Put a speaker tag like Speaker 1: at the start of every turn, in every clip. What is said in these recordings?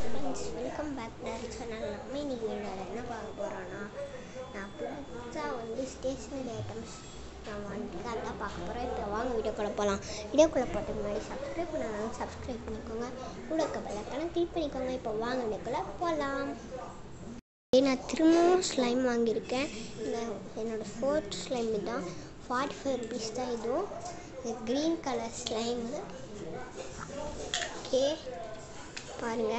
Speaker 1: friends welcome back டர் channel நம்ம இன்னைக்கு வீடியோவில் என்ன பார்க்க போகிறோன்னா நான் புதுசாக வந்து ஸ்டேஷ்னரி ஐட்டம்ஸ் நான் வாங்கிட்டு அதான் பார்க்க போகிறேன் இப்போ வாங்க வீடியோக்குள்ளே போகலாம் வீடியோக்குள்ளே போகிறதுக்கு முன்னாடி சப்ஸ்கிரைப் பண்ணாலும் சப்ஸ்கிரைப் பண்ணிக்கோங்க கூட இருக்க பெல்லக்கான கிளிக் பண்ணிக்கோங்க இப்போ வாங்க வீடியோக்குள்ளே போகலாம் நான் திரும்பவும் ஸ்லைம் வாங்கியிருக்கேன் இந்த என்னோடய ஃபோர்த் ஸ்லைம் தான் ஃபார்ட்டி ஃபைவ் ருபீஸ் தான் இதுவும் இது க்ரீன் கலர் ஸ்லைமு ஓகே பாருங்க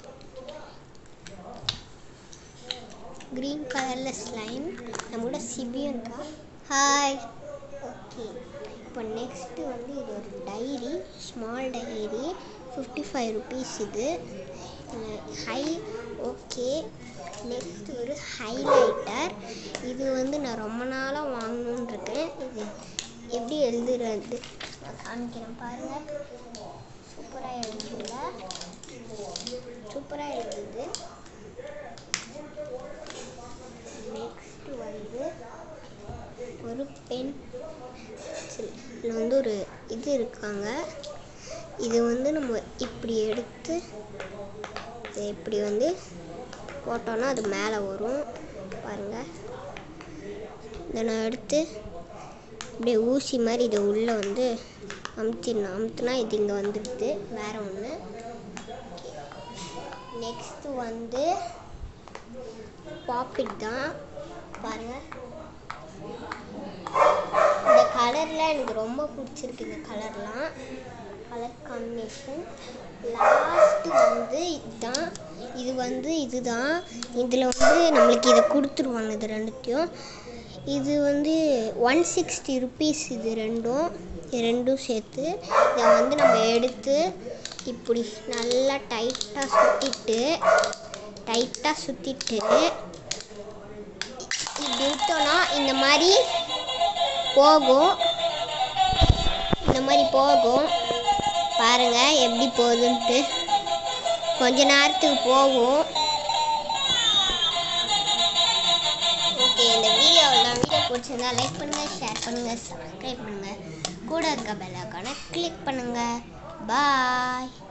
Speaker 1: க்ரீன் கலரில் ஸ்லைம் நம்ம கூட சிபியும் இருக்கா ஹாய் ஓகே இப்போ நெக்ஸ்ட்டு வந்து இது ஒரு diary small diary fifty five rupees இது ஹை ஓகே நெக்ஸ்ட் ஒரு ஹைலைட்டர் இது வந்து நான் ரொம்ப நாளாக வாங்கணுன்னு இருக்கேன் இது எப்படி எழுதுறது நான் காமிக்கிறேன் பாருங்கள் சூப்பராக எழுதுல சூப்பராக எழுதுது நெக்ஸ்ட் வந்து ஒரு பென் இதில் வந்து ஒரு இது இருக்காங்க இது வந்து நம்ம இப்படி எடுத்து இதை இப்படி வந்து போட்டோன்னா அது மேலே வரும் பாருங்கள் இதை நான் எடுத்து அப்படியே ஊசி மாதிரி இதை உள்ளே வந்து அமுத்திடணும் அமுத்துனா இது இங்கே வந்துடுது வேறு ஒன்று நெக்ஸ்ட்டு வந்து பாப்பிட் தான் பாருங்கள் இந்த கலரில் எனக்கு ரொம்ப பிடிச்சிருக்கு இந்த கலர்லாம் கலர் காம்பினேஷன் லாஸ்ட்டு வந்து இதுதான் இது வந்து இதுதான் இதில் வந்து நம்மளுக்கு இதை கொடுத்துருவாங்க இது ரெண்டுத்தையும் இது வந்து ஒன் சிக்ஸ்டி ருபீஸ் இது ரெண்டும் இது ரெண்டும் சேர்த்து இதை வந்து நம்ம எடுத்து இப்படி நல்லா டைட்டாக சுற்றிட்டு டைட்டாக சுற்றிட்டு இப்படி விட்டோன்னா இந்த மாதிரி போகும் இந்த மாதிரி போகும் பாருங்க எப்படி போகுதுன்ட்டு கொஞ்ச நேரத்துக்கு போகும் ஓகே இந்த வீடியோவில் வீடியோ பிடிச்சிருந்தா லைக் பண்ணுங்கள் ஷேர் பண்ணுங்கள் சப்ஸ்கிரைப் பண்ணுங்கள் கூட இருக்க பெல் ஐக்கானை கிளிக் பண்ணுங்கள் பாய்